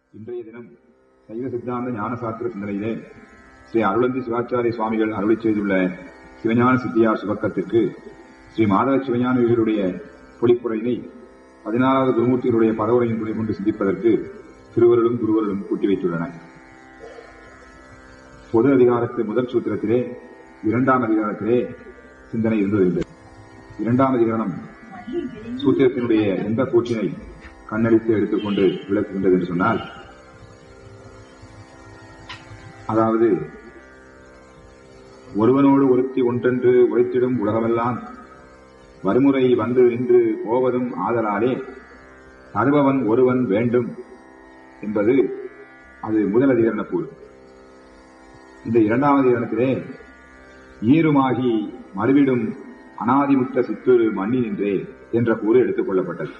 இன்றைய தினம் சைவ சித்தாந்த ஞானசாஸ்திர சிந்தனையிலே ஸ்ரீ அருளந்தி சிவாச்சாரிய சுவாமிகள் அருளி செய்துள்ள சிவஞான சித்தியார் சுபக்கத்திற்கு ஸ்ரீ மாதவ சிவஞானிகளுடைய பொழிப்புரையினை பதினாறாவது குருமூர்த்திகளுடைய பதவுரையின் துணை கொண்டு சிந்திப்பதற்கு திருவருளும் குருவருளும் கூட்டி வைத்துள்ளன பொது அதிகாரத்து முதல் சூத்திரத்திலே இரண்டாம் அதிகாரத்திலே சிந்தனை இருந்தது இரண்டாம் அதிகாரம் சூத்திரத்தினுடைய எந்த கூற்றினை கண்ணடித்து எடுத்துக்கொண்டு விளக்குகின்றது என்று சொன்னால் அதாவது ஒருவனோடு ஒருத்தி ஒன்றென்று உழைத்திடும் உலகமெல்லாம் வறுமுறை வந்து நின்று போவதும் ஆதலாலே தருபவன் ஒருவன் வேண்டும் என்பது அது முதல் அதிகரண கூறு இந்த இரண்டாவது அதிகரணத்திலே ஈருமாகி மறுவிடும் அனாதிமுத்த சித்தூரு மண்ணி நின்றே என்ற கூறு எடுத்துக் கொள்ளப்பட்டது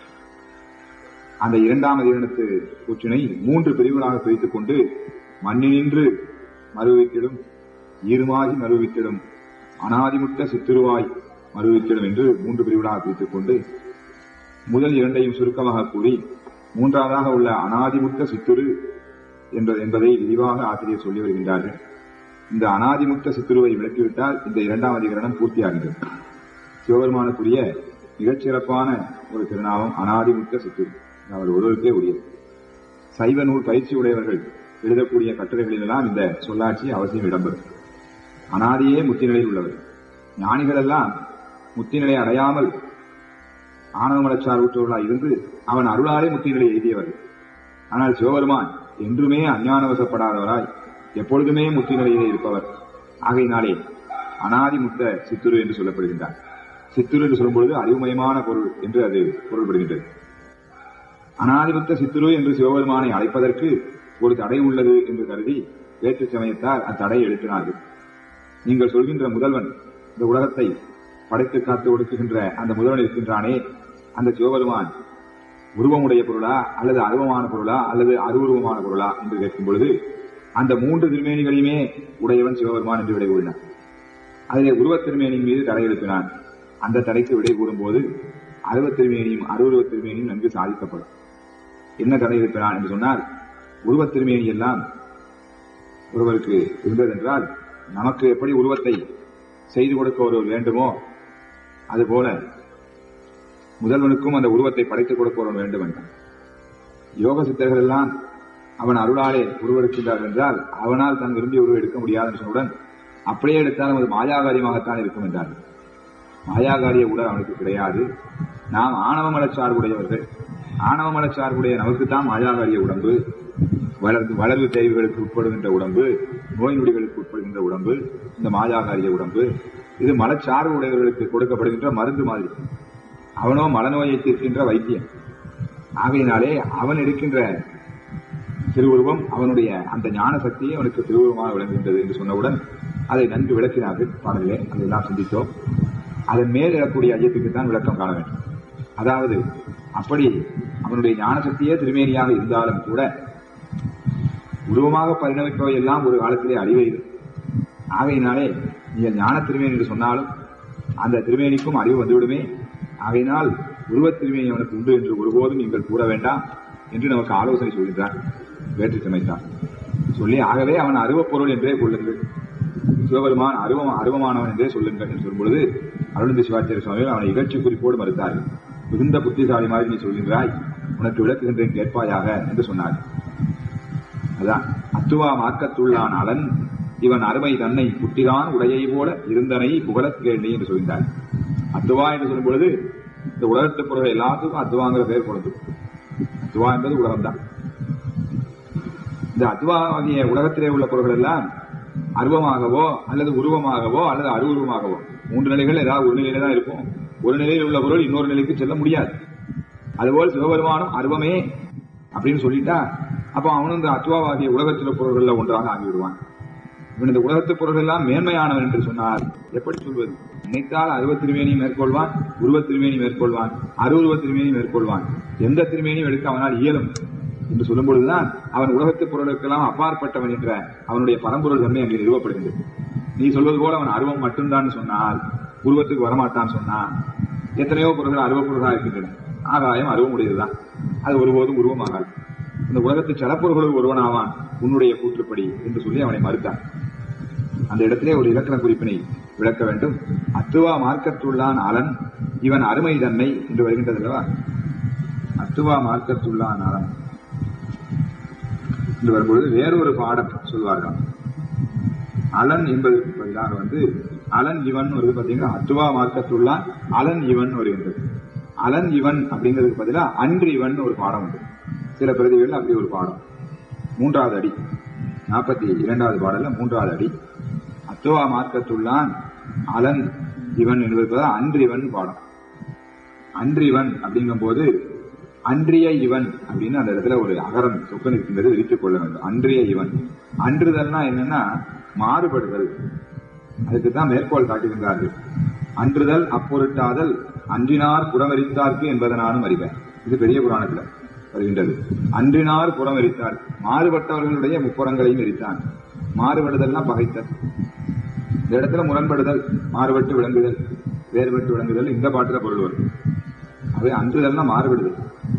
அந்த இரண்டாம் அதிகரணத்து கூற்றினை மூன்று பிரிவுகளாக பிரித்துக் கொண்டு மண்ணினின்று மறுவித்திடும் ஈருமாகி மறுவித்திடும் அனாதிமுத்த சித்திருவாய் மறுவித்திடும் என்று மூன்று பிரிவுகளாக பிரித்துக் கொண்டு முதல் இரண்டையும் சுருக்கமாக கூறி மூன்றாவதாக உள்ள அனாதிமுத்த சித்துரு என்பதை விரிவாக ஆசிரியர் சொல்லி வருகின்றார்கள் இந்த அனாதிமுத்த சித்துருவை விளக்கிவிட்டால் இந்த இரண்டாம் அதிகரணம் பூர்த்தியாகின்றது சிவபெருமானுக்குரிய மிகச்சிறப்பான ஒரு திருநாமம் அனாதிமுத்த சித்துரு அவர் ஒருவருக்கே உரியது சைவ நூல் பயிற்சி உடையவர்கள் எழுதக்கூடிய கட்டுரைகளிலெல்லாம் இந்த சொல்லாட்சி அவசியம் இடம்பெறும் அனாதியே முத்திநிலையில் உள்ளவர் ஞானிகள் எல்லாம் முத்திநிலை அடையாமல் ஆணவமலச்சார் ஊற்றவர்களாக இருந்து அவன் அருளாலே முத்திநிலை எழுதியவர்கள் ஆனால் சிவபெருமான் என்றுமே அஞ்ஞானவசப்படாதவராய் எப்பொழுதுமே முத்திநிலையிலே இருப்பவர் ஆகையினாலே அனாதி முத்த சித்துரு என்று சொல்லப்படுகின்றார் சித்துரு என்று சொல்லும்பொழுது அறிவுமயமான பொருள் என்று அது பொருள்படுகின்றது அனாதிபுத்த சித்துரு என்று சிவபெருமானை அழைப்பதற்கு ஒரு தடை உள்ளது என்று கருதி வேற்று சமயத்தார் அத்தடையை எழுப்பினார்கள் நீங்கள் சொல்கின்ற முதல்வன் இந்த உலகத்தை படைத்து காத்து ஒடுக்குகின்ற அந்த முதல்வன் இருக்கின்றானே அந்த சிவபெருமான் உருவமுடைய பொருளா அல்லது அருவமான பொருளா அல்லது அருவுருவமான பொருளா என்று கேட்கும் பொழுது அந்த மூன்று திருமேனிகளையுமே உடையவன் சிவபெருமான் என்று விடை கூறினார் அதிலே உருவத் திருமேனியின் மீது தடை எழுப்பினான் அந்த தடைக்கு விடை கூறும்போது அருவத் திருமேனியும் அருவுருவத் திருமேனியும் நன்கு சாதிக்கப்படும் என்ன தடை எழுப்பினான் என்று சொன்னால் உருவத் திருமேனி எல்லாம் ஒருவருக்கு இருந்ததென்றால் நமக்கு எப்படி உருவத்தை செய்து கொடுக்க ஒருவர் வேண்டுமோ அதுபோல முதல்வனுக்கும் அந்த உருவத்தை படைத்துக் கொடுக்க ஒருவன் வேண்டும் என்றான் யோக சித்தர்கள் எல்லாம் அவன் அருளாலே உருவெடுக்கின்றார் என்றால் அவனால் தான் விரும்பிய உருவம் எடுக்க முடியாது என்று சொன்னவுடன் அப்படியே எடுத்தாலும் அது மாயாகாரியமாகத்தான் இருக்கும் என்றார் மாயாகாரிய உடல் அவனுக்கு கிடையாது நாம் ஆணவ மலச்சார்புடையவர்கள் ஆணவ மலச்சார்புடைய நமக்குத்தான் மாயாகாரிய உடம்பு வளர்ந்து வளர்வு தேய்வுகளுக்கு உட்படுகின்ற உடம்பு நோய் நொடிகளுக்கு உட்படுகின்ற உடம்பு இந்த மாயாகாரிய உடம்பு இது மலச்சார்பு உடையவர்களுக்கு கொடுக்கப்படுகின்ற மருந்து மாதிரி அவனோ மலநோயை தீர்க்கின்ற வைத்தியம் ஆகையினாலே அவன் எடுக்கின்ற திருவுருவம் அவனுடைய அந்த ஞான சக்தியை அவனுக்கு திருவுருவமாக விளங்குகின்றது என்று சொன்னவுடன் அதை நன்கு விளக்கினார்கள் பாடலே அதெல்லாம் சிந்தித்தோம் அதன் மேல் எழக்கூடிய ஐயத்துக்கு தான் விளக்கம் காண வேண்டும் அதாவது அப்படி அவனுடைய ஞான சக்தியே திருமேனியாக இருந்தாலும் கூட உருவமாக பரிணமிப்பவை எல்லாம் ஒரு காலத்திலே அறிவைது ஆகையினாலே நீங்கள் ஞான திருமேனி என்று சொன்னாலும் அந்த திருமேனிக்கும் அறிவு வந்துவிடுமே ஆகையினால் உருவத் திருமேனி அவனுக்கு உண்டு என்று ஒருபோதும் நீங்கள் கூற வேண்டாம் என்று நமக்கு ஆலோசனை சொல்கின்றார் வேற்று சமைத்தார் சொல்லி ஆகவே அவன் அருவப் பொருள் என்றே கொள்ளுங்கள் சிவபெருமான் அருவம் அருவமானவன் என்றே சொல்லுங்கள் என்று சொல்லும் பொழுது அருணந்தி சிவாச்சாரிய சுவாமிகள் அவனை இகழ்ச்சி குறிப்போடு மறுத்தார்கள் மிகுந்த புத்திசாலி மாதிரி நீ சொல்கின்றாய் உனக்கு விளக்குகின்றேன் கேட்பாயாக என்று சொன்னார் அதான் அத்துவா மார்க்கத்துள்ளான் அலன் இவன் அருமை தன்னை புட்டிதான் உடையை போல இருந்தனை புகழத் கேள்வி என்று சொல்கின்றார் அத்துவா என்று சொல்லும் பொழுது இந்த உலகத்து பொருள் எல்லாத்துக்கும் அத்துவாங்கிற பெயர் கொடுத்து அத்துவா என்பது உலகம்தான் இந்த அத்துவா ஆகிய உலகத்திலே உள்ள பொருள்கள் எல்லாம் அருவமாகவோ அல்லது உருவமாகவோ அல்லது அருவுருவமாகவோ மூன்று நிலைகள் ஏதாவது ஒரு நிலையில தான் இருக்கும் ஒரு நிலையில் உள்ள பொருள் இன்னொரு நிலைக்கு செல்ல முடியாது அதுபோல் சிவபெருமானும் அருவமே அப்படின்னு சொல்லிட்டா அப்போ அவனும் இந்த அத்துவாவாகிய உலகத்தில் பொருள்கள்ல ஒன்றாக ஆகிவிடுவான் இவன் இந்த உலகத்து பொருள் எல்லாம் மேன்மையானவன் என்று சொன்னார் எப்படி சொல்வது நினைத்தால் அருவ திருமேனி மேற்கொள்வான் உருவ திருமேனி மேற்கொள்வான் அருவுருவ திருமேனி மேற்கொள்வான் எந்த திருமேனியும் எடுக்க அவனால் இயலும் என்று சொல்லும் பொழுதுதான் அவன் உலகத்து பொருளுக்கெல்லாம் அப்பாற்பட்டவன் என்ற அவனுடைய பரம்பொருள் தன்மை அங்கே நிறுவப்படுகிறது நீ சொல்வது போல அவன் அருவம் மட்டும்தான் சொன்னால் உருவத்துக்கு வரமாட்டான் சொன்னான் எத்தனையோ பொருள்கள் அருவ பொருளாக இருக்கின்றன ஆகாயம் அருவம் உடையதுதான் அது ஒருபோதும் உருவமாகாது இந்த உலகத்து சடப்பொருள்களுள் ஒருவனாவான் உன்னுடைய கூற்றுப்படி என்று சொல்லி அவனை மறுத்தான் அந்த இடத்திலே ஒரு இலக்கண குறிப்பினை விளக்க வேண்டும் அத்துவா மார்க்கத்துள்ளான் அலன் இவன் அருமை தன்னை என்று வருகின்றது அல்லவா அத்துவா மார்க்கத்துள்ளான் அலன் என்று வரும்பொழுது வேறொரு பாடம் சொல்வார்கள் அலன் என்பதற்கு பதிலாக வந்து அலன் இவன் வருது பாத்தீங்கன்னா அத்துவா மார்க்கத்துள்ளான் அலன் இவன் வருகின்றது அலன் இவன் அப்படிங்கிறதுக்கு பதிலாக அன்று இவன் ஒரு பாடம் உண்டு சில பிரதிகள் அப்படி ஒரு பாடம் மூன்றாவது அடி நாற்பத்தி இரண்டாவது பாடல்ல மூன்றாவது அடி அத்துவா மார்க்கத்துள்ளான் அலன் இவன் என்பதற்கு பதிலாக அன்று இவன் பாடம் அன்றிவன் அப்படிங்கும் போது அன்றிய இவன் அப்படின்னு அந்த இடத்துல ஒரு அகரம் சொக்கன் இருக்கின்றது விரித்துக் கொள்ள வேண்டும் அன்றிய இவன் அன்றுதல்னா என்னன்னா மாறுபடுதல் அதுக்கு தான் மேற்கோள் காட்டுகின்றார்கள் அன்றுதல் அப்பொருட்டாதல் அன்றினார் புறமரித்தார்க்கு என்பதனாலும் அறிவேன் இது பெரிய புராணத்துல வருகின்றது அன்றினார் புறமரித்தார் மாறுபட்டவர்களுடைய முப்புறங்களையும் எரித்தான் மாறுபடுதல்னா பகைத்தல் இந்த இடத்துல முரண்படுதல் மாறுபட்டு விளங்குதல் வேறுபட்டு விளங்குதல் இந்த பாட்டுல பொருள் வரும் அவை அன்றுதல்னா மாறுபடுதல்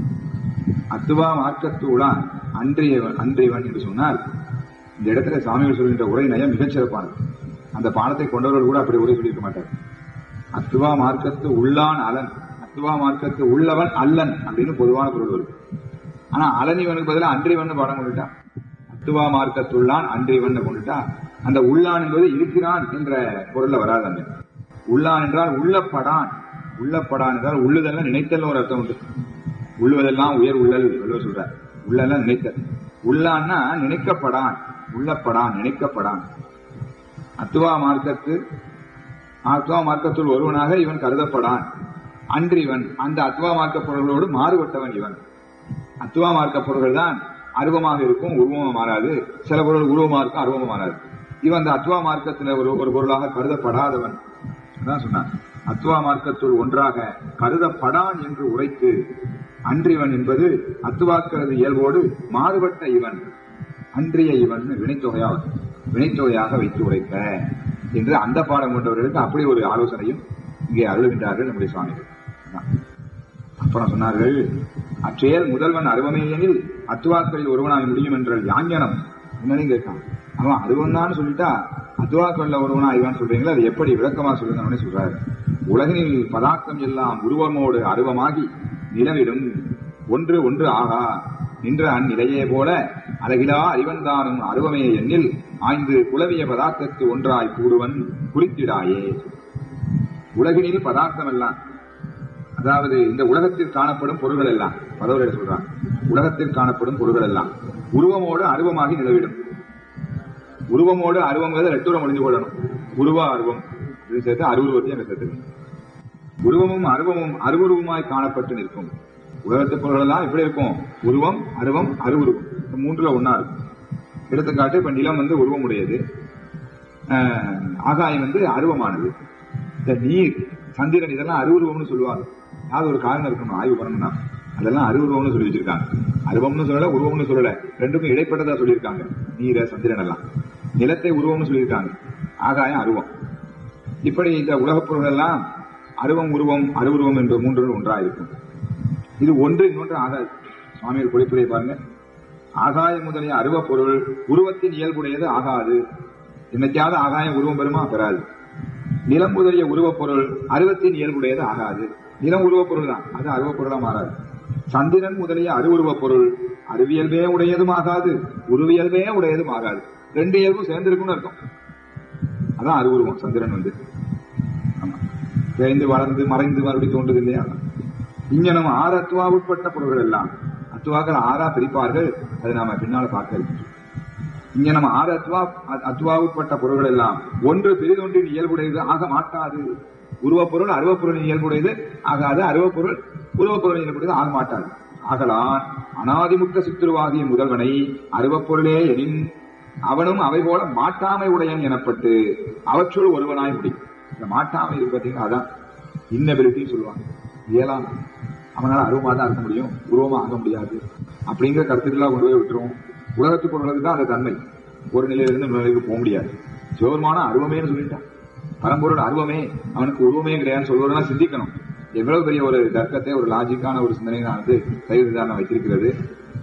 அத்துவா மார்க்கத்து உளான் அன்றியவன் அன்றியவன் என்று சொன்னால் இந்த இடத்துல சாமிகள் சொல்கின்ற உரை நயம் மிகச் சிறப்பானது அந்த பாடத்தை கொண்டவர்கள் கூட அப்படி உரை சொல்லியிருக்க மாட்டார் அத்துவா மார்க்கத்து உள்ளான் அலன் அத்துவா மார்க்கத்து உள்ளவன் அல்லன் அப்படின்னு பொதுவான பொருள் வருது ஆனா அலனிவனுக்கு பதிலாக அன்றிவன் பாடம் கொண்டுட்டா அத்துவா மார்க்கத்துள்ளான் அன்றிவன் கொண்டுட்டா அந்த உள்ளான் என்பது இருக்கிறான் என்ற பொருள்ல வராது அந்த உள்ளான் என்றால் உள்ளப்படான் உள்ளப்படான் என்றால் உள்ளுதெல்லாம் நினைத்தல் ஒரு அர்த்தம் உண்டு உள்ளுவதெல்லாம் உயர் உள்ளல் வள்ளுவர் சொல்றார் உள்ளெல்லாம் நினைத்தல் உள்ளான்னா நினைக்கப்படான் உள்ளப்படான் நினைக்கப்படான் அத்துவா மார்க்கத்து அத்துவா மார்க்கத்துள் ஒருவனாக இவன் கருதப்படான் அன்று இவன் அந்த அத்துவா மார்க்க பொருள்களோடு மாறுபட்டவன் இவன் அத்துவா மார்க்க பொருள்கள் தான் அருவமாக இருக்கும் உருவமாக மாறாது சில பொருள் உருவமாக இருக்கும் அருவமாக மாறாது இவன் அந்த அத்துவா மார்க்கத்தில் ஒரு ஒரு பொருளாக கருதப்படாதவன் அதான் சொன்னான் அத்துவா மார்க்கத்துள் ஒன்றாக கருதப்படான் என்று உரைத்து அன்றிவன் என்பது அத்துவாக்களது இயல்போடு மாறுபட்ட இவன் அன்றிய இவன் வினைத்தொகையா வினைத்தொகையாக வைத்து உரைக்க என்று அந்த பாடம் கொண்டவர்களுக்கு அப்படி ஒரு ஆலோசனையும் இங்கே அருளுகின்றார்கள் நம்முடைய சுவாமிகள் அதான். அப்புறம் சொன்னார்கள் அச்செயல் முதல்வன் அருவமே எனில் அத்துவாக்களில் ஒருவனாய் முடியும் என்ற யாஞனம் என்னன்னு கேட்கான் அவன் அருவன் தான் சொல்லிட்டா அத்துவாக்கள்ல ஒருவனா இவன் சொல்றீங்களா அது எப்படி விளக்கமா சொல்லுங்க சொல்றாரு உலகினில் பதார்த்தம் எல்லாம் உருவமோடு அருவமாகி நிலவிடும் ஒன்று ஒன்று ஆகா நின்ற அந்நிலையே போல அழகிலா அறிவந்தானும் அருவமே எண்ணில் ஆய்ந்து குலவிய பதார்த்தத்து ஒன்றாய் கூடுவன் குறித்திடாயே உலகினில் பதார்த்தம் எல்லாம் அதாவது இந்த உலகத்தில் காணப்படும் பொருள்கள் எல்லாம் பதவர்கள் சொல்றாங்க உலகத்தில் காணப்படும் பொருள்கள் எல்லாம் உருவமோடு அருவமாகி நிலவிடும் உருவமோடு அருவங்கிறத ரெட்டுரம் முடிஞ்சு கொள்ளணும் உருவ அருவம் இது சேர்த்து அருவுருவத்தையும் அங்க சேர்த்துக்கணும் உருவமும் அருவமும் அருவுருவமாய் காணப்பட்டு நிற்கும் உலகத்து பொருள் எல்லாம் எப்படி இருக்கும் உருவம் அருவம் அருவுருவம் இந்த மூன்றுல ஒன்னா இருக்கும் எடுத்துக்காட்டு இப்ப நிலம் வந்து உருவம் உடையது ஆஹ், ஆகாயம் வந்து அருவமானது இந்த நீர் சந்திரன் இதெல்லாம் அருவுருவம்னு சொல்லுவாங்க அது ஒரு காரணம் இருக்கணும் ஆய்வு பண்ணணும்னா அதெல்லாம் அருவுருவம்னு சொல்லி வச்சிருக்காங்க அருவம்னு சொல்லல உருவம்னு சொல்லல ரெண்டுக்கும் இடைப்பட்டதா சொல்லியிருக்காங்க நீரை சந்திரன் எல்லாம் நிலத்தை உருவம்னு சொல்லியிருக்காங்க ஆகாயம் அருவம் இப்படி இந்த உலகப் பொருள் எல்லாம் அருவம் உருவம் அருவுருவம் என்ற மூன்று ஒன்றா இருக்கும் இது ஒன்று இன்னொன்று ஆகாது சுவாமிகள் குறிப்புரை பாருங்க ஆகாயம் முதலிய அருவ பொருள் உருவத்தின் இயல்புடையது ஆகாது என்னைக்காவது ஆகாயம் உருவம் பெறுமா பெறாது நிலம் முதலிய உருவப் பொருள் அருவத்தின் இயல்புடையது ஆகாது நிலம் உருவப் பொருள் தான் அது அருவப் பொருளா மாறாது சந்திரன் முதலிய அருவுருவப் பொருள் அறிவியல்பே உடையதும் ஆகாது உருவியல்பே உடையதும் ஆகாது ரெண்டு இயல்பும் சேர்ந்திருக்கும்னு அர்த்தம் அதான் அருவுருவம் சந்திரன் வந்து ஆமா தேய்ந்து வளர்ந்து மறைந்து மறுபடி தோன்றுது இல்லையா இங்கனம் ஆறு அத்துவா உட்பட்ட பொருள்கள் எல்லாம் அத்துவாக்கள் ஆறா பிரிப்பார்கள் அதை நாம பின்னால பார்க்க இருக்கின்றோம் இங்க நம்ம ஆறு அத்துவா அ- அத்துவா உட்பட்ட பொருள்கள் எல்லாம் ஒன்று பெரிதொன்றின் இயல்புடையது ஆக மாட்டாது உருவப்பொருள் அருவப்பொருளின் இயல்புடையது ஆகாது அருவப்பொருள் உருவப்பொருளின் இயல்புடையது ஆக மாட்டாது ஆகலான் அனாதிமுக்த சித்துருவாகிய முதல்வனை அருவப்பொருளே எனின் அவனும் அவை போல மாட்டாமை உடையன் எனப்பட்டு அவற்றுள் ஒருவனாய் முடியும் இந்த மாட்டாமை இருக்கு பார்த்தீங்கன்னா அதான் இன்னபிலிட்டி சொல்லுவாங்க இயலாம் அவனால அருவமா தான் இருக்க முடியும் உருவமா ஆக முடியாது அப்படிங்கிற கருத்துக்கெல்லாம் கொண்டு போய் விட்டுருவோம் உலகத்து பொருளுக்கு தான் அந்த தன்மை ஒரு நிலையிலிருந்து இன்னொரு நிலைக்கு போக முடியாது சிவருமான அருவமேன்னு சொல்லிட்டான் பரம்பொருள் அருவமே அவனுக்கு உருவமே கிடையாதுன்னு சொல்வதெல்லாம் சிந்திக்கணும் எவ்வளவு பெரிய ஒரு தர்க்கத்தை ஒரு லாஜிக்கான ஒரு சிந்தனை நான் வந்து சைவ சித்தாந்தம் வைத்திருக்கிறது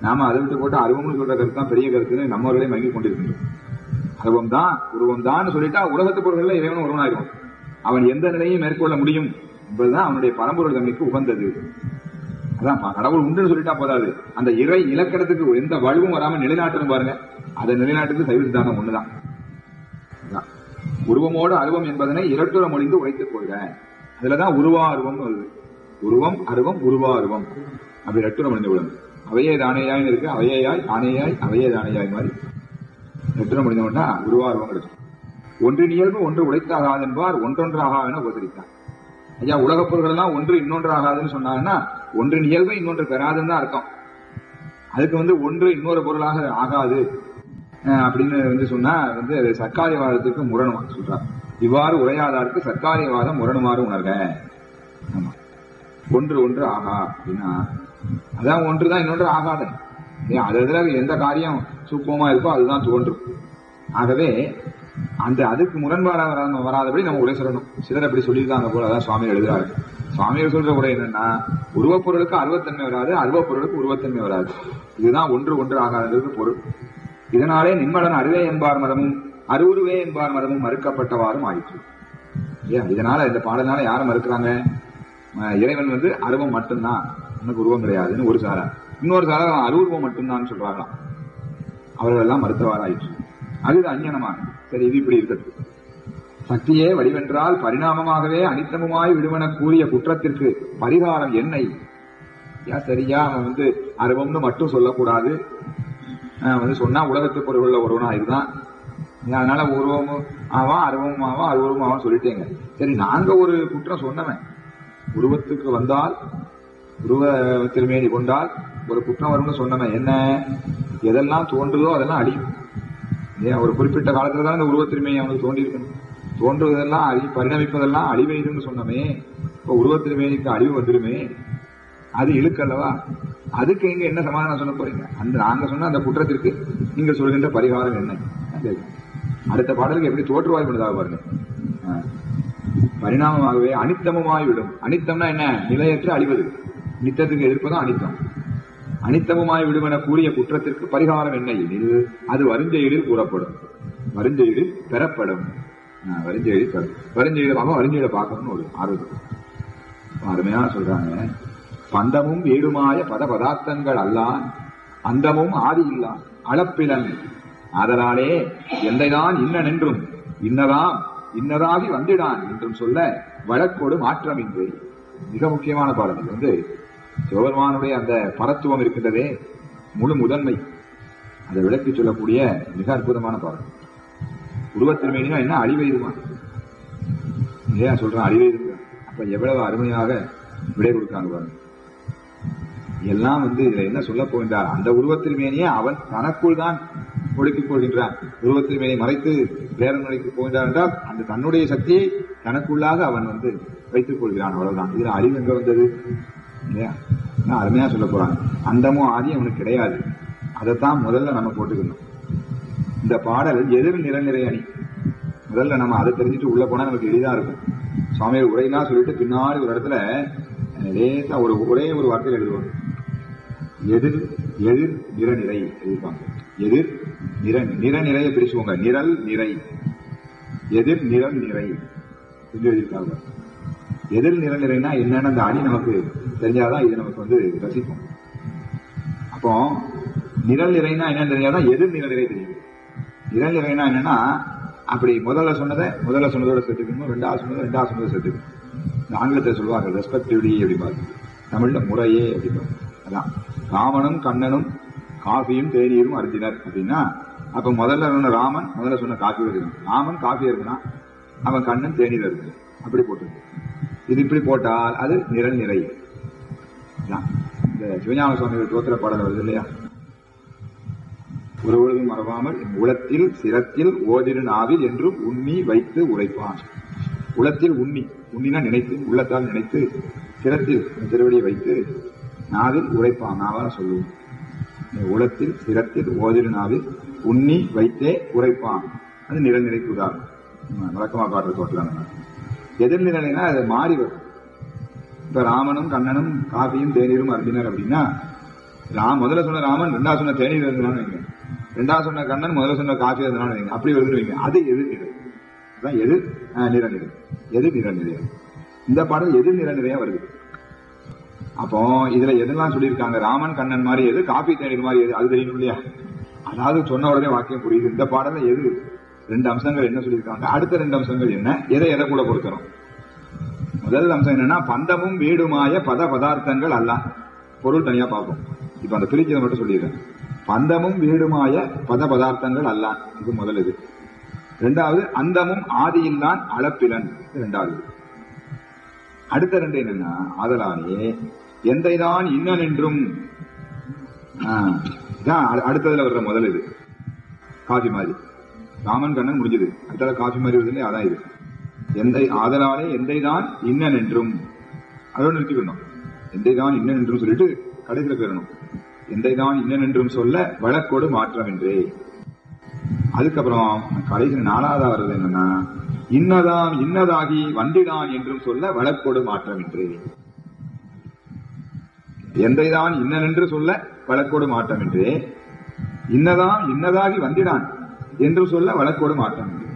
நாம அதை விட்டு போட்டு அருவம்னு சொல்ற கருத்து தான் பெரிய கருத்துன்னு நம்மவர்களே மயங்கி கொண்டிருக்கின்றோம் அருவம் தான் உருவம் தான் சொல்லிட்டா உலகத்து பொருள்கள் இறைவன் ஒருவனாயிருவான் அவன் எந்த நிலையை மேற்கொள்ள முடியும் என்பதுதான் அவனுடைய பரம்பொருள் தன்மைக்கு உகந்தது அதான் பா- கடவுள் உண்டுன்னு சொல்லிட்டா போதாது அந்த இறை இலக்கணத்துக்கு எந்த வலுவும் வராம நிலைநாட்டணும் பாருங்க அதை நிலைநாட்டுக்கு சைவ சித்தாந்தம் ஒண்ணுதான் அதான். உருவமோடு அருவம் என்பதனை இரட்டுற மொழிந்து உரைத்துக் கொள்க அதுலதான் உருவா அருவம் வருது உருவம் அருவம் உருவா அருவம் அப்படி ரெட்டுற மொழிந்து விடும் அவையே தானேயாய் இருக்கு அவையேயாய் ஆனேயாய் அவையே தானேயாய் மாதிரி ரெட்டுற முடிந்தவன்டா உருவா அருவம் கிடைக்கும் ஒன்றின் இயல்பு ஒன்று உழைத்தாகாது என்பார் ஒன்றொன்றாகா என உபசரித்தார் ஐயா உலகப் பொருள்கள் எல்லாம் ஒன்று இன்னொன்றாகாதுன்னு சொன்னாங்கன்னா ஒன்றின் இயல்பை இன்னொன்று பெறாதுன்னு தான் அர்த்தம் அதுக்கு வந்து ஒன்று இன்னொரு பொருளாக ஆகாது அஹ், அப்படின்னு வந்து சொன்னா வந்து அது சர்க்காரியவாதத்துக்கு முரணுமா சொல்றார் இவ்வாறு உரையாதாருக்கு சர்க்காரியவாதம் முரணுமாறு உணர்க ஆமா ஒன்று ஒன்று ஆகா அப்படின்னா அதான் ஒன்று தான் இன்னொன்று ஆகாத ஏன் அது இதுல எந்த காரியம் சூப்பமா இருக்கோ அதுதான் தோன்றும் ஆகவே அந்த அதுக்கு முரண்பாடாக வராம வராதபடி நம்ம உரை சொல்லணும் சிலர் அப்படி சொல்லியிருக்காங்க போல அதான் சுவாமி எழுதுறாரு சுவாமிகள் சொல்ற உரை என்னன்னா உருவப்பொருளுக்கு அருவத்தன்மை வராது அருவப்பொருளுக்கு உருவத்தன்மை வராது இதுதான் ஒன்று ஒன்று ஆகாதது பொருள் இதனாலே நிம்மலன் அருவே என்பார் மதமும் அருவுருவே என்பார் மதமும் மறுக்கப்பட்டவாறும் ஆயிற்று ஏன் இதனால இந்த பாடல்னால யாரை மறுக்கிறாங்க அஹ் இறைவன் வந்து அருவம் மட்டும்தான் உனக்கு உருவம் கிடையாதுன்னு ஒரு சாரா இன்னொரு சாரா அவன் அருவுருவம் மட்டும்தான் சொல்றாங்களாம் அவர்கள் எல்லாம் மறுத்தவாறாயிற்று அது அஞ்ஞனமான சரி இது இப்படி இருக்கட்டும் சக்தியே வடிவென்றால் பரிணாமமாகவே அனித்தமுமாய் விடுவன கூறிய குற்றத்திற்கு பரிகாரம் என்னை ஏன் சரியா அவன் வந்து அருவம்னு மட்டும் சொல்லக்கூடாது அஹ் வந்து சொன்னா உலகத்து பொருள் ஒருவனா இதுதான் அதனால உருவமும் ஆவா அருவமும் ஆவா அருவமும் ஆவா சொல்லிட்டேங்க சரி நாங்க ஒரு குற்றம் சொன்னவன் உருவத்துக்கு வந்தால் உருவ திருமேனி கொண்டால் ஒரு குற்றம் வரும்னு சொன்னவன் என்ன எதெல்லாம் தோன்றுதோ அதெல்லாம் அழியும் ஏன் ஒரு குறிப்பிட்ட காலத்துல தான் இந்த உருவத்திருமையை அவனுக்கு தோன்றியிருக்கணும் தோன்றுவதெல்லாம் அழி பரிணமிப்பதெல்லாம் அழிவெய்துன்னு சொன்னமே இப்ப உருவத்திருமேனிக்கு அழிவு வந்துருமே அது இழுக்கல்லவா அதுக்கு நீங்க என்ன சமாதானம் சொல்ல போறீங்க அந்த நாங்க சொன்ன அந்த குற்றத்திற்கு நீங்க சொல்கின்ற பரிகாரம் என்ன அது அடுத்த பாடலுக்கு எப்படி தோற்றுவாய் பண்ணுதாக பாருங்க ஆ. பரிணாமமாகவே அனித்தமுமாய் விடும் அனித்தம்னா என்ன நிலையற்று அழிவது நித்தத்துக்கு எதிர்ப்பதும் அனித்தம் அனித்தமுமாய் விடுமென கூறிய குற்றத்திற்கு பரிகாரம் என்ன எனில் அது வருஞ்செயலில் கூறப்படும் வருஞ்செயலில் பெறப்படும் ஆ, வருஞ்செயலில் பெறும் வருஞ்செயலில் அவன் வருஞ்செயலை பார்க்கணும்னு ஒரு ஆர்வம் அருமையா சொல்றாங்க பந்தமும் வீடுமாய பத பதார்த்தங்கள் அல்லான் அந்தமும் ஆதி இல்லான் அளப்பிலன் ஆதலாலே எந்தைதான் இன்னன் என்றும் இன்னதாம் இன்னதாகி வந்திடான் என்றும் சொல்ல வழக்கோடு மாற்றமின்றி மிக முக்கியமான பாடல் இது வந்து சிவபெருமானுடைய அந்த பரத்துவம் இருக்கின்றதே முழு முதன்மை அதை விளக்கி சொல்லக்கூடிய மிக அற்புதமான பாடல் உருவத்திருமேனினா என்ன அழிவெய்துமா ஏன் சொல்றேன் அழிவெய்து அப்ப எவ்வளவு அருமையாக விடை கொடுக்காங்க பாருங்க எல்லாம் வந்து இதுல என்ன சொல்ல போகின்றார் அந்த உருவத்திருமேனியே அவன் தனக்குள் தான் ஒடுக்கிக் கொள்கின்றான் உருவத்திருமேனியை மறைத்து வேற நிலைக்கு போகின்றான் என்றால் அந்த தன்னுடைய சக்தியை தனக்குள்ளாக அவன் வந்து வைத்துக் கொள்கிறான் அவ்வளவுதான் இதுல அறிவு எங்க வந்தது இல்லையா என்ன அருமையா சொல்ல போறாங்க அந்தமும் ஆதி அவனுக்கு கிடையாது அதைத்தான் முதல்ல நம்ம போட்டுக்கணும் இந்த பாடல் எதிர் நிறநிறை அணி முதல்ல நம்ம அதை தெரிஞ்சுட்டு உள்ள போனா நமக்கு எளிதா இருக்கும் சுவாமியோட உரையெல்லாம் சொல்லிட்டு பின்னாடி ஒரு இடத்துல அஹ், லேசா ஒரு ஒரே ஒரு வார்த்தையில் எழுதுவாங்க எதிர் எதிர் நிறநிறை எழுதிப்பாங்க எதிர் நிற நிறநிறையை பிரிச்சுவோங்க நிரல் நிறை எதிர் நிரல் நிறை என்று எழுதியிருக்காங்க எதிர் நிரல் நிறைனா என்னன்னு அந்த அணி நமக்கு தெரிஞ்சாதான் இது நமக்கு வந்து ரசிக்கும் அப்போ நிரல் நிறைனா என்னன்னு தெரிஞ்சாதான் எதிர் நிரல் நிறை தெரியும் நிரல் நிறைனா என்னன்னா அப்படி முதல்ல சொன்னதை முதல்ல சொன்னதோட சேர்த்துக்கணும் ரெண்டாவது சொன்னதை ரெண்டாவது சொன்னதை சேர்த்துக்கணும் இந்த ஆங்கிலத்தில் சொல்லுவாங்க ரெஸ்பெக்டிவ்லி அப்படிம்பாங்க தமிழ்ல முறையே அப்படிம்பாங்க அதான் ராமனும் கண்ணனும் காஃபியும் தேநீரும் அருந்தினர் அப்படின்னா அப்ப முதல்ல சொன்ன ராமன் முதல்ல சொன்ன காஃபி இருக்கணும் ராமன் காஃபி இருக்குன்னா அவன் கண்ணன் தேநீர் இருக்கு அப்படி போட்டு இது இப்படி போட்டால் அது நிரல் நிறை இதான். இந்த சிவஞான சுவாமிகள் தோத்திர பாடல் வருது இல்லையா ஒரு பொழுதும் மறவாமல் உளத்தில் சிரத்தில் ஓதிரு நாவில் என்றும் உண்ணி வைத்து உரைப்பான் உளத்தில் உண்ணி உண்ணினா நினைத்து உள்ளத்தால் நினைத்து சிரத்தில் இந்த திருவடியை வைத்து நாவில் உரைப்பான் நாவால சொல்லுவோம் உளத்தில் சிரத்தில் ஓதிரு நாவில் உண்ணி வைத்தே உரைப்பான் அது நிலநிலைக்கு உதாரணம் நம்ம வழக்கமா பாடுற தோட்டலாம் எதிர்நிலைனா அது மாறி வரும் இப்ப ராமனும் கண்ணனும் காபியும் தேநீரும் அருந்தினர் அப்படின்னா ராம் முதல்ல சொன்ன ராமன் ரெண்டாவது சொன்ன தேநீர் இருந்தான்னு வைங்க ரெண்டாவது சொன்ன கண்ணன் முதல்ல சொன்ன காஃபி இருந்தான்னு வைங்க அப்படி வருதுன்னு வைங்க அது எதிர் நிறை அதான் எதிர் ஆஹ், நிறநிறை எதிர் நிறநிறை இந்த பாடல் எதிர் நிறநிறையா வருது அப்போ இதுல எதெல்லாம் சொல்லியிருக்காங்க ராமன் கண்ணன் மாதிரி எது காபி தேநீர் மாதிரி எது அது தெரியணும் இல்லையா அதாவது சொன்ன உடனே வாக்கியம் புரியுது இந்த பாடல்ல எது ரெண்டு அம்சங்கள் என்ன சொல்லியிருக்காங்க அடுத்த ரெண்டு அம்சங்கள் என்ன எதை எதை கூட பொருத்தணும் முதல் அம்சம் என்னன்னா பந்தமும் வீடுமாய பத பதார்த்தங்கள் அல்ல பொருள் தனியா பார்ப்போம் இப்ப அந்த பிரிச்சதை மட்டும் சொல்லிடுறேன் பந்தமும் வீடுமாய பத பதார்த்தங்கள் அல்ல இது முதல் இது ரெண்டாவது அந்தமும் ஆதியில்லான் அளப்பிலன் இது ரெண்டாவது அடுத்த ரெண்டு என்னன்னா ஆதலானே எந்தைதான் இன்னன் என்றும் ஆஹ், இதான் அடு- அடுத்ததுல வர்ற முதல் இது காஃபி மாதிரி ராமன் கண்ணன் முடிஞ்சது அடுத்தது காஃபி மாதிரி வருது இல்லையா அதான் இது எந்தை ஆதலாலே எந்தைதான் இன்னன் என்றும் அதோட நிறுத்திக்கணும் எந்தைதான் இன்னன் என்றும் சொல்லிட்டு கடைசியில போயிடணும் எந்தைதான் இன்னன் என்றும் சொல்ல வழக்கோடு மாற்றம் என்றே அதுக்கப்புறம் கடைசி நாலாவதா வருது என்னன்னா இன்னதாம் இன்னதாகி வந்திடான் என்றும் சொல்ல வழக்கோடு மாற்றம் என்றே எந்தைதான் இன்னன் என்று சொல்ல வழக்கோடு மாற்றம் என்றே இன்னதாம் இன்னதாகி வந்திடான் என்று சொல்ல வழக்கோடு மாற்றம் என்றே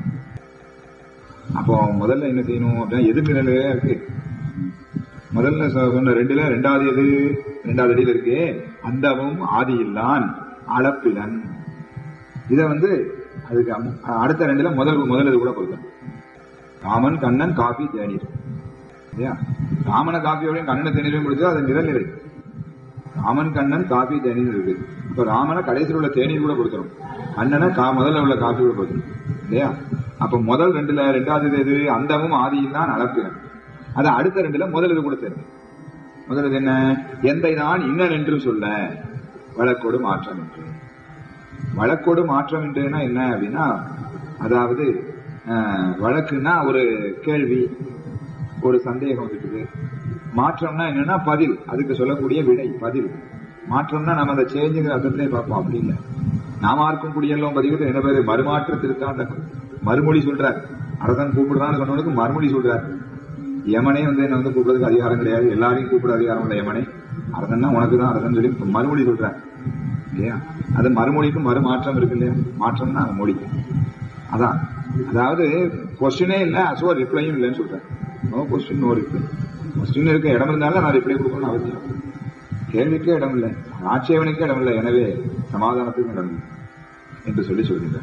அப்போ முதல்ல என்ன செய்யணும் அப்படின்னா எதிர்நிலையா இருக்கு முதல்ல சொ- சொன்ன ரெண்டுல ரெண்டாவது எது ரெண்டாவது அடியில இருக்கு அந்தமும் ஆதியில்லான் அளப்பிலன் இத வந்து அதுக்கு அம்- அடுத்த ரெண்டுல முதல் முதல் இது கூட கொடுக்கணும் ராமன் கண்ணன் காபி தேநீர் இல்லையா ராமன காபியோடையும் கண்ணனை தேநீரையும் கொடுத்தா அது நிறநிலை ராமன் கண்ணன் காபி தேநீர் இருக்கு இப்ப ராமனை கடைசியில் உள்ள தேநீர் கூட கொடுத்துரும் கண்ணனை கா முதல்ல உள்ள காபி கூட கொடுத்துரும் இல்லையா அப்ப முதல் ரெண்டுல ரெண்டாவது இது எது அந்தமும் ஆதியும் தான் அளப்பினன் அது அடுத்த ரெண்டுல முதல் இது கூட சேரும் முதல் இது என்ன எந்தை தான் இன்னன் என்று சொல்ல வழக்கோடு மாற்றம் என்று வழக்கோடு மாற்றம் என்றுனா என்ன அப்படின்னா அதாவது அஹ், வழக்குன்னா ஒரு கேள்வி ஒரு சந்தேகம் இருக்குது மாற்றம்னா என்னன்னா பதில் அதுக்கு சொல்லக்கூடிய விடை பதில் மாற்றம்னா நம்ம அந்த சேஞ்சுங்கிற அர்த்தத்திலே பார்ப்போம் அப்படி இல்லை நாம இருக்கும் குடியெல்லாம் பதிவு என்ன பேரு மறுமாற்ற திருத்தாண்ட மறுமொழி சொல்றார் அரசன் கூப்பிடுறான்னு சொன்னவனுக்கு மறுமொழி சொல்றார் யமனே வந்து என்ன வந்து கூப்பிடுறதுக்கு அதிகாரம் கிடையாது எல்லாரையும் கூப்பிட அதிகாரம் இல்லை யமனே அரசன்னா உனக்கு தான் அரசன் சொல்லி மறுமொழி சொல்றார் இல்லையா அது மறுமொழிக்கும் மறுமாற்றம் இருக்கு இல்லையா மாற்றம்னா அது மொழி அதான் அதாவது கொஸ்டினே இல்ல அசோ ரிப்ளையும் இல்லைன்னு சொல்றேன் no question no reply question இருக்க இடம் இருந்தாலும் நான் ரிப்ளை கொடுக்கணும்னு அவசியம் கேள்விக்கே இடம் இல்லை ஆட்சேபனைக்கே இடம் இல்லை எனவே சமாதானத்துக்கும் இடம் இல்லை என்று சொல்லி சொல்கின்றேன்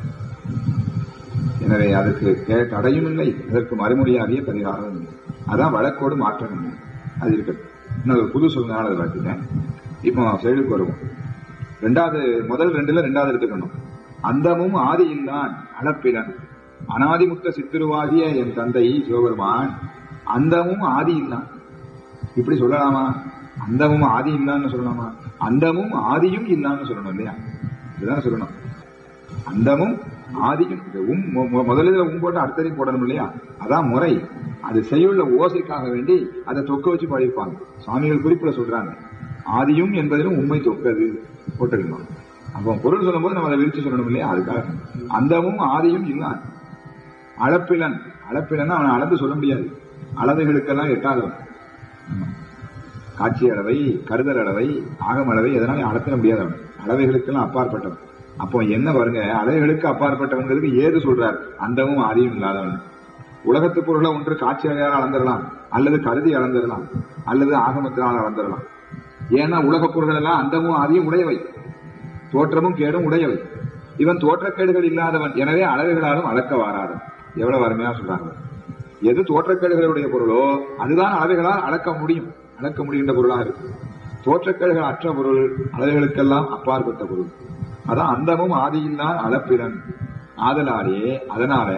எனவே அதற்கு கே- தடையும் இல்லை அதற்கு மறுமொழியாகிய பரிகாரம் இல்லை அதான் வழக்கோடு மாற்றம் இல்லை அது இருக்கட்டும் இன்னொரு புது சொல்லுனால அதை வளர்த்துட்டேன் இப்போ செயலுக்கு வருவோம் ரெண்டாவது முதல் ரெண்டுல ரெண்டாவது எடுத்துக்கணும் அந்தமும் ஆதியில்தான் அளப்பிலன் அனாதிமுத்த சித்திருவாகிய என் தந்தை சிவபெருமான் அந்தமும் ஆதி இல்லான் இப்படி சொல்லலாமா அந்தமும் ஆதி இல்லான்னு சொல்லலாமா அந்தமும் ஆதியும் இல்லான்னு சொல்லணும் இல்லையா இதுதான் சொல்லணும் அந்தமும் ஆதியும் இந்த உம் மு- மு- முதல்ல உம் போட்டு அடுத்ததை போடணும் இல்லையா அதான் முறை அது செய்யுள்ள ஓசைக்காக வேண்டி அதை தொக்க வச்சு பாடியிருப்பாங்க சுவாமிகள் குறிப்புல சொல்றாங்க ஆதியும் என்பதிலும் உண்மை தொக்கது போட்டுக்கணும் அப்போ பொருள் சொல்லும்போது நம்ம அதை விரிச்சு சொல்லணும் இல்லையா அதுக்காக அந்தமும் ஆதியும் இல்லான் அளப்பிலன் அளப்பிலன் அவனை அளந்து சொல்ல முடியாது அளவுகளுக்கெல்லாம் எட்டாதவன் ஆமா. காட்சி அளவை கருதல் அளவை ஆகம் அளவை எதனால அளத்திட முடியாது அவன் அளவைகளுக்கெல்லாம் அப்பாற்பட்டவன் அப்போ என்ன பாருங்க அளவைகளுக்கு அப்பாற்பட்டவங்களுக்கு ஏது சொல்றார் அந்தமும் ஆதியும் இல்லாதவன் உலகத்து பொருளை ஒன்று காட்சி அளவையால் அளந்துடலாம் அல்லது கருதி அளந்துடலாம் அல்லது ஆகமத்தினால் அளந்துடலாம் ஏன்னா உலகப் பொருள்கள் எல்லாம் அந்தமும் ஆதியும் உடையவை தோற்றமும் கேடும் உடையவை இவன் தோற்றக்கேடுகள் இல்லாதவன் எனவே அளவைகளாலும் அளக்க வாராதவன் எவ்வளவு அருமையா சொல்றாங்க எது தோற்றக்கேடுகளுடைய பொருளோ அதுதான் அளவைகளால் அளக்க முடியும் அளக்க முடிகின்ற பொருளாக இருக்கு தோற்றக்கேடுகள் அற்ற பொருள் அளவைகளுக்கெல்லாம் அப்பாற்பட்ட பொருள் அதான் அந்தமும் ஆதியில்தான் அளப்பிலன் ஆதலாலே அதனால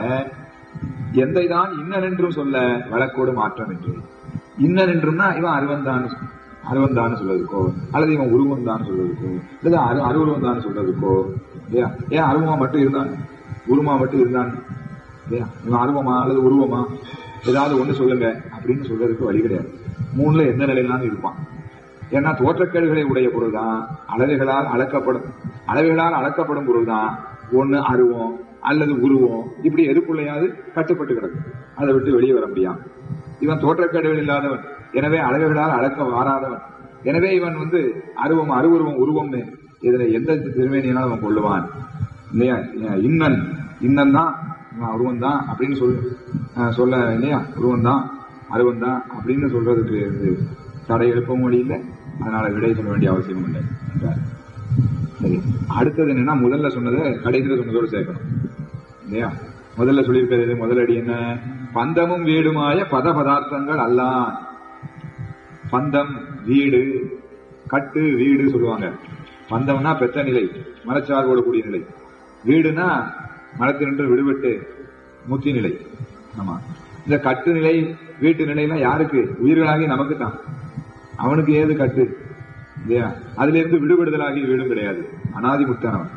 எந்தைதான் இன்னன் என்றும் சொல்ல வழக்கோடு மாற்றம் என்று இன்னன் என்றும்னா இவன் அருவந்தான் அருவந்தான் சொல்றதுக்கோ அல்லது இவன் உருவம் தான் சொல்றதுக்கோ அல்லது அரு அருவருவம் தான் சொல்றதுக்கோ இல்லையா ஏன் அருவமா மட்டும் இருந்தான் உருவமா மட்டும் இருந்தான் இல்லையா இவன் அருவமா அல்லது உருவமா ஏதாவது ஒண்ணு சொல்லுங்க அப்படின்னு சொல்றதுக்கு வழி கிடையாது மூணுல எந்த நிலையிலாலும் இருப்பான் ஏன்னா தோற்றக்கேடுகளை உடைய பொருள் தான் அளவைகளால் அளக்கப்படும் அளவைகளால் அளக்கப்படும் பொருள் தான் ஒண்ணு அருவம் அல்லது உருவம் இப்படி எதுக்குள்ளையாவது கட்டுப்பட்டு கிடக்கும் அதை விட்டு வெளியே வர முடியாது இவன் தோற்றக்கேடுகள் இல்லாதவன் எனவே அளவைகளால் அளக்க வாராதவன் எனவே இவன் வந்து அருவம் அருவுருவம் உருவம்னு இதுல எந்த திருமேனியினாலும் அவன் கொள்ளுவான் இல்லையா இன்னன் இன்னன் தான் உருவம் தான் அப்படின்னு சொல் அஹ் சொல்ல இல்லையா உருவம் தான் அருவம் தான் அப்படின்னு சொல்றதுக்கு இது தடை எழுப்பவும் வழி இல்லை அதனால விடை சொல்ல வேண்டிய அவசியமும் இல்லை என்றார். சரி அடுத்தது என்னன்னா முதல்ல சொன்னதை கடைசியில் சொன்னதோடு சேர்க்கணும் இல்லையா முதல்ல சொல்லியிருக்கிறது முதல் அடி என்ன பந்தமும் வீடுமாய பத பதார்த்தங்கள் அல்லான் பந்தம் வீடு கட்டு வீடு சொல்லுவாங்க பந்தம்னா பெத்த நிலை மனச்சார்போடு கூடிய நிலை வீடுனா மனத்தினின்று விடுபட்டு முத்தி நிலை ஆமா இந்த கட்டு நிலை வீட்டு நிலைலாம் யாருக்கு உயிர்களாகி நமக்கு தான் அவனுக்கு ஏது கட்டு இல்லையா அதுல இருந்து விடுபடுதலாகி வீடும் கிடையாது அனாதி முக்தனவன்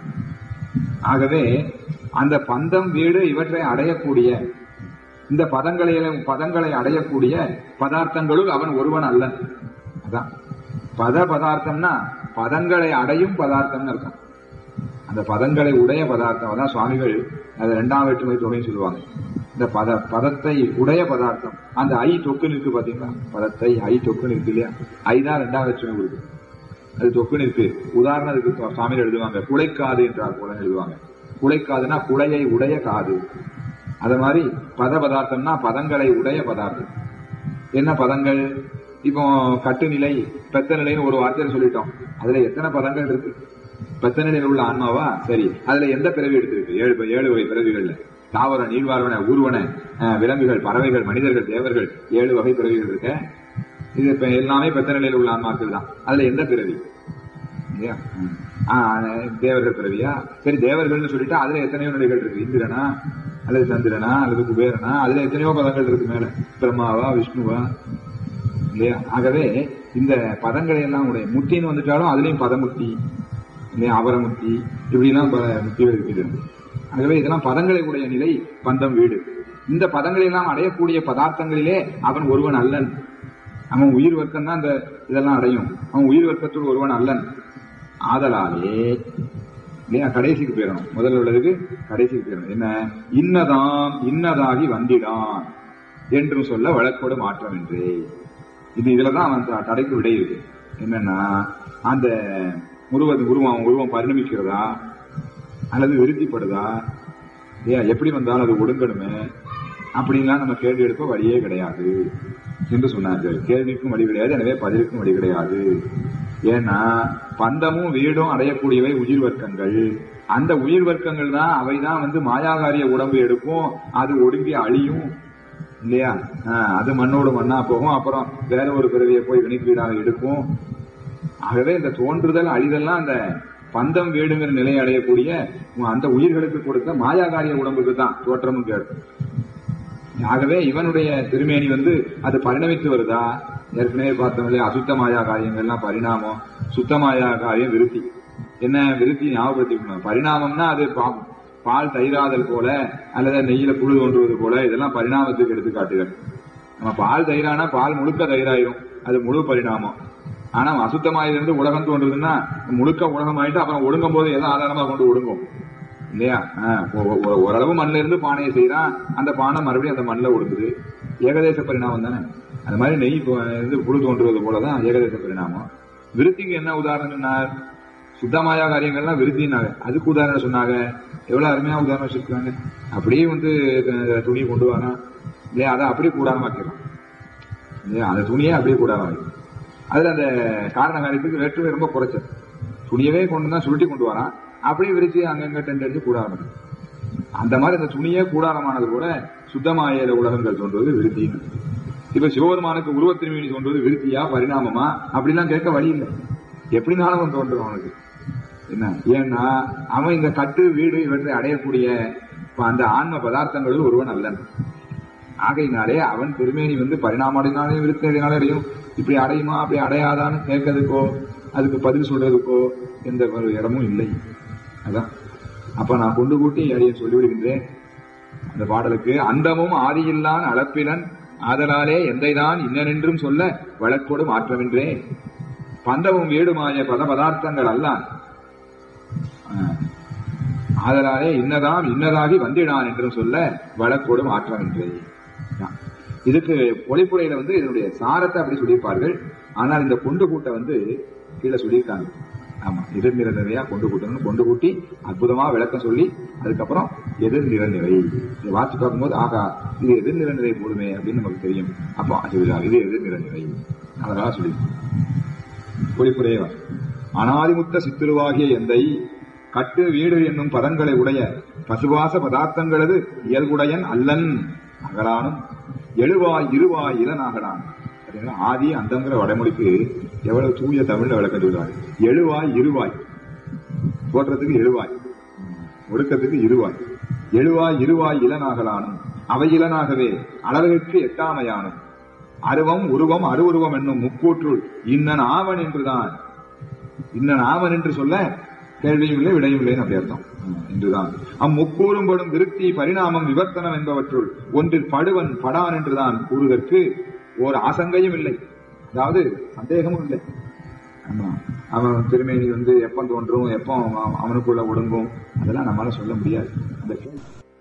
ஆகவே அந்த பந்தம் வீடு இவற்றை அடையக்கூடிய இந்த பதங்களை பதங்களை அடையக்கூடிய பதார்த்தங்களுள் அவன் ஒருவன் அல்ல அதான் பத பதார்த்தம்னா பதங்களை அடையும் பதார்த்தம்னு அர்த்தம் அந்த பதங்களை உடைய பதார்த்தம் அதான் சுவாமிகள் அது இரண்டாம் வேற்றுமை தொகைன்னு சொல்லுவாங்க இந்த பத பதத்தை உடைய பதார்த்தம் அந்த ஐ தொக்கு நிற்கு பாத்தீங்களா பதத்தை ஐ தொக்கு நிற்கு இல்லையா ஐ தான் ரெண்டாம் வேற்றுமை கொடுக்கு அது தொக்கு நிற்கு உதாரணத்துக்கு சுவாமிகள் எழுதுவாங்க குலைக்காது என்றால் போல எழுதுவாங்க குலைக்காதுன்னா குலையை உடைய காது அது மாதிரி பத பதார்த்தம்னா பதங்களை உடைய பதார்த்தம் என்ன பதங்கள் இப்போ கட்டு நிலை பெத்த நிலைன்னு ஒரு வார்த்தையில சொல்லிட்டோம் அதுல எத்தனை பதங்கள் இருக்கு பெத்த நிலையில் உள்ள ஆன்மாவா சரி அதுல எந்த பிறவி எடுத்திருக்கு ஏழு ஏழு வகை பிறவிகள்ல தாவர நீர்வாழ்வன ஊர்வன அஹ், விலங்குகள் பறவைகள் மனிதர்கள் தேவர்கள் ஏழு வகை பிறவிகள் இருக்க இது இப்ப எல்லாமே பெத்த நிலையில் உள்ள ஆன்மாக்கள் தான் அதுல எந்த பிறவி இல்லையா ம். ஆஹ், தேவர்கள் பிறவியா சரி தேவர்கள்னு சொல்லிட்டு அதுல எத்தனையோ நிலைகள் இருக்கு இந்திரனா அல்லது சந்திரனா அல்லது குபேரனா அதுல எத்தனையோ பதங்கள் இருக்கு மேல பிரம்மாவா விஷ்ணுவா இல்லையா ஆகவே இந்த பதங்களை எல்லாம் உடைய முத்தின்னு வந்துட்டாலும் அதுலயும் பதமுத்தி இல்லையா அபரமுத்தி இப்படி எல்லாம் ப- முத்திகள் இருக்கிறது ஆகவே இதெல்லாம் பதங்களை உடைய நிலை பந்தம் வீடு இந்த பதங்களை எல்லாம் அடையக்கூடிய பதார்த்தங்களிலே அவன் ஒருவன் அல்லன் அவன் உயிர் வர்க்கம் தான் இந்த இதெல்லாம் அடையும் அவன் உயிர் வர்க்கத்தில் ஒருவன் அல்லன் ஆதலாலே இல்லையா கடைசிக்கு போயிடணும் முதல்ல உள்ளதுக்கு கடைசிக்கு போயிடணும் என்ன இன்னதாம் இன்னதாகி வந்திடான் என்றும் சொல்ல வழக்கோடு மாற்றம் என்று இது இதுலதான் அவன் த- தடைக்கு விடை இருக்கு என்னன்னா அந்த உருவது உருவம் உருவம் பரிணமிக்கிறதா அல்லது விருத்திப்படுதா ஏன் எப்படி வந்தாலும் அது ஒடுங்கணுமே அப்படின்லாம் நம்ம கேள்வி எடுக்க வழியே கிடையாது என்று சொன்னார்கள் கேள்விக்கும் வழி கிடையாது எனவே பதிலுக்கும் வழி கிடையாது ஏன்னா பந்தமும் வீடும் அடையக்கூடியவை உயிர் வர்க்கங்கள் அந்த உயிர் வர்க்கங்கள் தான் அவைதான் வந்து மாயாகாரிய உடம்பு எடுக்கும் அது ஒடுங்கி அழியும் இல்லையா ஆஹ், அது மண்ணோடு மண்ணா போகும் அப்புறம் வேற ஒரு பிறவியை போய் வினைப்பீடாக எடுக்கும் ஆகவே இந்த தோன்றுதல் அழிதெல்லாம் அந்த பந்தம் வீடுங்கிற நிலையை அடையக்கூடிய அந்த உயிர்களுக்கு கொடுத்த மாயாகாரிய உடம்புக்கு தான் தோற்றமும் கேடு ஆகவே இவனுடைய திருமேனி வந்து அது பரிணமித்து வருதா ஏற்கனவே பார்த்தோம் இல்லையா அசுத்த மாயா காரியங்கள்லாம் பரிணாமம் சுத்த மாயா காரியம் விருத்தி என்ன விருத்தி ஞாபகப்படுத்திக்கணும் பரிணாமம்னா அது பா- பால் தயிராதல் போல அல்லது நெய்யில புழு தோன்றுவது போல இதெல்லாம் பரிணாமத்துக்கு எடுத்துக்காட்டுகள் நம்ம பால் தயிரானா பால் முழுக்க தயிராயிரும் அது முழு பரிணாமம் ஆனா அசுத்தமாயிருந்து உலகம் தோன்றுதுன்னா முழுக்க உலகம் ஆயிட்டு அப்புறம் ஒடுங்கும் போது எதை ஆதாரமா கொண்டு ஒடுங்கும் இல்லையா ஆஹ் ஒ- ஒ- ஓரளவு மண்ணில இருந்து பானையை செய்யறான் அந்த பானை மறுபடியும் அந்த மண்ணில் ஒடுங்குது ஏகதேச பரிணாமம் தானே அது மாதிரி நெய் இப்போ இருந்து புழு தோன்றுவது போலதான் ஏகதேச பரிணாமம் விருத்திக்கு என்ன உதாரணம் சொன்னார் சுத்தமாயா காரியங்கள்லாம் விருத்தினாங்க அதுக்கு உதாரணம் சொன்னாங்க எவ்வளவு அருமையா உதாரணம் வச்சிருக்காங்க அப்படியே வந்து அஹ், துணியை கொண்டு வரான் இல்லையா அதை அப்படியே கூடாம வைக்கிறான் இல்லையா அந்த துணியே அப்படியே கூடாம வைக்கிறான் அதுல அந்த காரண காரியத்துக்கு வேற்றுமை ரொம்ப குறைச்சல் துணியவே கொண்டு தான் சுருட்டி கொண்டு வரான் அப்படியே விரிச்சு அங்கங்க டென்ட் அடிச்சு கூடாரம் அந்த மாதிரி அந்த துணியே கூடாரமானது கூட சுத்தமாயிர உலகங்கள் தோன்றுவது விருத்தின்னு இப்ப சிவபெருமானுக்கு உருவத்திருமீனி தோன்றுவது விருத்தியா பரிணாமமா அப்படிலாம் கேட்க வழி இல்லை எப்படினாலும் அவன் தோன்றும் அவனுக்கு என்ன ஏன்னா அவன் இந்த கட்டு வீடு இவற்றை அடையக்கூடிய இப்ப அந்த ஆன்ம பதார்த்தங்களில் ஒருவன் அல்லன் ஆகையினாலே அவன் திருமேனி வந்து பரிணாமடைனாலே விருத்தினாலே அடையும் இப்படி அடையுமா அப்படி அடையாதான்னு கேட்கறதுக்கோ அதுக்கு பதில் சொல்றதுக்கோ எந்த ஒரு இடமும் இல்லை அதான் அப்ப நான் கொண்டு கூட்டி அடியை சொல்லிவிடுகின்றேன் அந்த பாடலுக்கு அந்தமும் ஆதியில்லான் அளப்பிலன் ஆதலாலே எந்தைதான் இன்னனென்றும் சொல்ல வழக்கோடு மாற்றமின்றே பந்தமும் வீடுமாய பத பதார்த்தங்கள் அல்லான் ஆஹ், ஆதலாலே இன்னதாம் இன்னதாகி வந்திடான் என்றும் சொல்ல வழக்கோடு மாற்றமின்றே இதுக்கு பொழிப்புரையில வந்து இதனுடைய சாரத்தை அப்படி சொல்லியிருப்பார்கள் ஆனால் இந்த கொண்டு கூட்ட வந்து கீழே சொல்லியிருக்காங்க ஆமா எதிர் நிறநிறையா கொண்டு கூட்டணும்னு கொண்டு கூட்டி அற்புதமா விளக்கம் சொல்லி அதுக்கப்புறம் எதிர் நிறநிறை இதை வாசி பார்க்கும்போது ஆகா இது எதிர் நிறநிறை போடுமே அப்படின்னு நமக்கு தெரியும் அப்போ அது இது எதிர் நிறநிறை அதனால சொல்லி குறிப்புரையே அனாதிமுத்த சித்திருவாகிய எந்தை கட்டு வீடு என்னும் பதங்களை உடைய பசுவாச பதார்த்தங்களது இயல்புடையன் அல்லன் அகலானும் எழுவாய் இருவாய் இளனாகலான் அப்படின்னா ஆதி அந்தங்கிற வடமொழிக்கு எவ்வளவு தூய தமிழ்ல விளக்கம் சொல்றாரு எழுவாய் இருவாய் தோற்றத்துக்கு எழுவாய் ஒடுக்கத்துக்கு இருவாய் எழுவாய் இருவாய் இளனாகலானும் அவை இளனாகவே அளவிற்கு எட்டாமையானும் அருவம் உருவம் அருவுருவம் என்னும் முக்கூற்றுள் இன்னன் ஆவன் என்றுதான் இன்னன் ஆவன் என்று சொல்ல கேள்வியும் இல்லை விடையும் இல்லைன்னு அப்படி அர்த்தம் என்றுதான் அம்முக்கூறும்படும் விருத்தி பரிணாமம் விவர்த்தனம் என்பவற்றுள் ஒன்றில் படுவன் படான் என்றுதான் கூறுவதற்கு ஓர் ஆசங்கையும் இல்லை அதாவது சந்தேகமும் இல்லை ஆமா அவன் திருமேனி வந்து எப்ப தோன்றும் எப்போ அவனுக்குள்ள ஒடுங்கும் அதெல்லாம் நம்மளால சொல்ல முடியாது அந்த கேள்வி